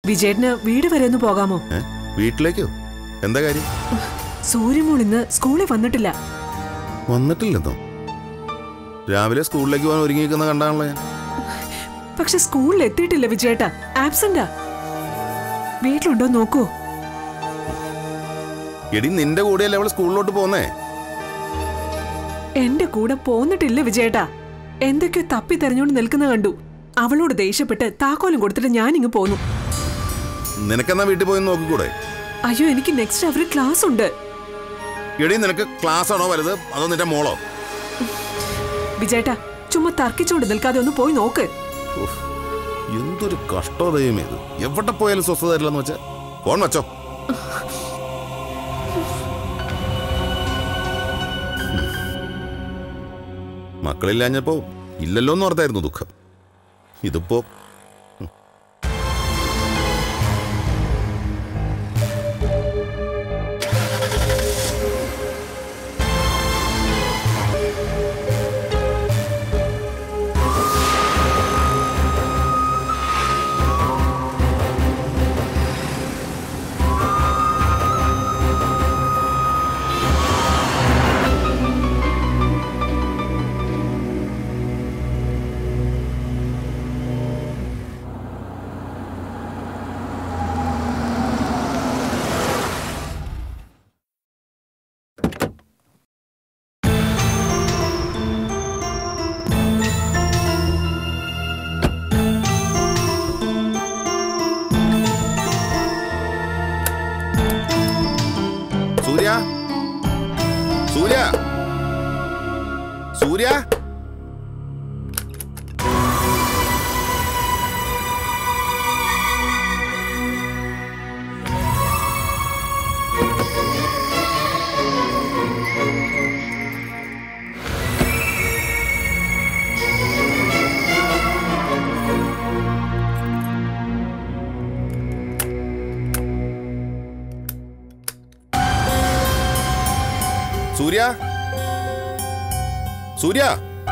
വിജയേട്ടന് വീട് വരെ ഒന്ന് പോകാമോ ഏ വീട്ടിലേക്കോ എന്താ കാര്യം സൂര്യമോൾ ഇന്ന് സ്കൂളിൽ വന്നിട്ടില്ല വന്നിട്ടില്ലെന്നോ രാവിലെ സ്കൂളിലേക്ക് പോകാൻ ഒരുങ്ങി നിൽക്കുന്ന കണ്ടാണല്ലോ ഞാൻ പക്ഷെ സ്കൂളിൽ എത്തിയിട്ടില്ല വിജയേട്ട ആബ്സെന്റാ വീട്ടിലുണ്ടോ നോക്കൂ എടി നിന്റെ കൂടെയല്ലേ അവൾ സ്കൂളിലോട്ട് പോന്നേ എന്റെ കൂടെ പോന്നിട്ടില്ല വിജയേട്ടാ എന്തൊക്കെയോ തപ്പി തെരഞ്ഞോണ്ട് നിൽക്കുന്ന കണ്ടു അവളോട് ദേഷ്യപ്പെട്ട് താക്കോലും കൊടുത്തിട്ട് ഞാൻ ഇങ്ങ് പോന്നു നിനക്കെന്നാ വീട്ടിൽ പോയി നോക്കിക്കൂടെ അയ്യോ എനിക്ക് നെക്സ്റ്റ് അവർ ക്ലാസ് ഉണ്ട് എടി നിനക്ക് ക്ലാസ് ആണോ വലുത് അതോ നിന്റെ മോളോ വിജയേട്ടാ ചുമ്മാ തർക്കിച്ചോണ്ട് നിൽക്കാതെ ഒന്ന് പോയി നോക്ക് ഉഫ്, എന്തൊരു കഷ്ടോദയം ഇത് എവിടെ പോയാലും സ്വസ്ഥത തരില്ലെന്ന് വെച്ചാ ഫോൺ വെച്ചോ മക്കളില്ലാഞ്ഞപ്പോ ഇല്ലല്ലോ എന്ന് ഓർത്തായിരുന്നു ദുഃഖം ഇതിപ്പോ സൂര്യ സൂര്യ സൂര്യ സൂര്യ സൂര്യ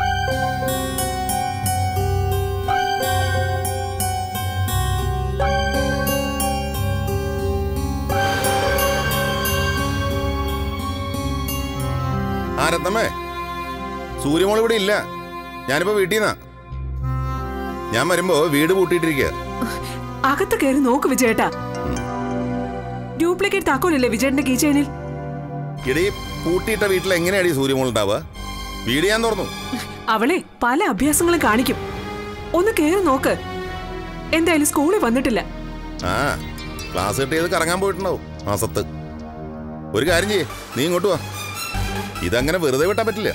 ആ രത്നമ്മേ സൂര്യമോൾ ഇവിടെ ഇല്ല ഞാനിപ്പോ വീട്ടിൽ നിന്നാ ഞാൻ വരുമ്പോ വീട് പൂട്ടിയിട്ടിരിക്കുക അകത്ത് കയറി നോക്ക് വിജയേട്ടാ ഡ്യൂപ്ലിക്കേറ്റ് താക്കോലല്ലേ വിജയേട്ടന്റെ കീ ചെയിനിൽ ഇടീ പൂട്ടിയിട്ട വീട്ടിൽ എങ്ങനെയാടി സൂര്യമോൾ ഉണ്ടാവുക വീട് ഞാൻ തുറന്നു അവളെ പല അഭ്യാസങ്ങളും കാണിക്കും ഒന്ന് കയറി നോക്ക് എന്തായാലും സ്കൂളിൽ വന്നിട്ടില്ല ആ ക്ലാസ് കട്ട് ചെയ്ത് കറങ്ങാൻ പോയിട്ടുണ്ടാവും മാസത്ത് ഒരു കാര്യം ചെയ്യേ നീ ഇങ്ങോട്ട് വാ ഇതങ്ങനെ വെറുതെ വിട്ടാൻ പറ്റില്ല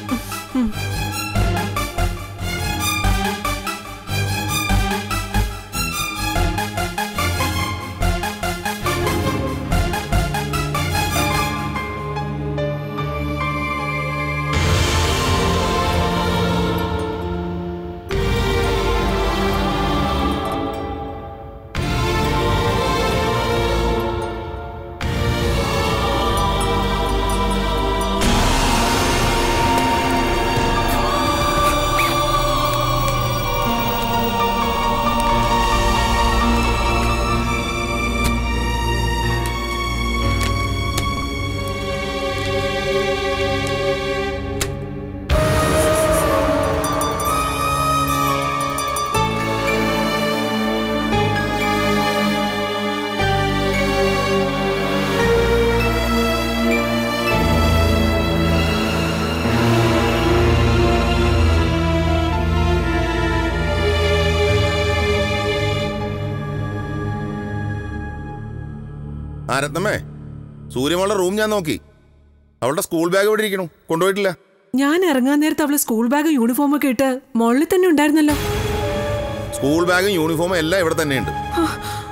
ആ രത്നമ്മേ സൂര്യമോളുടെ റൂം ഞാൻ നോക്കി അവളുടെ സ്കൂൾ ബാഗ് ഇവിടെ ഇരിക്കണു കൊണ്ടുപോയിട്ടില്ല ഞാൻ ഇറങ്ങാൻ നേരത്ത് അവള് സ്കൂൾ ബാഗ് യൂണിഫോം ഒക്കെ ഇട്ട് മുകളിൽ തന്നെ ഉണ്ടായിരുന്നല്ലോ സ്കൂൾ ബാഗും യൂണിഫോമും എല്ലാം ഇവിടെ തന്നെയുണ്ട് ആ,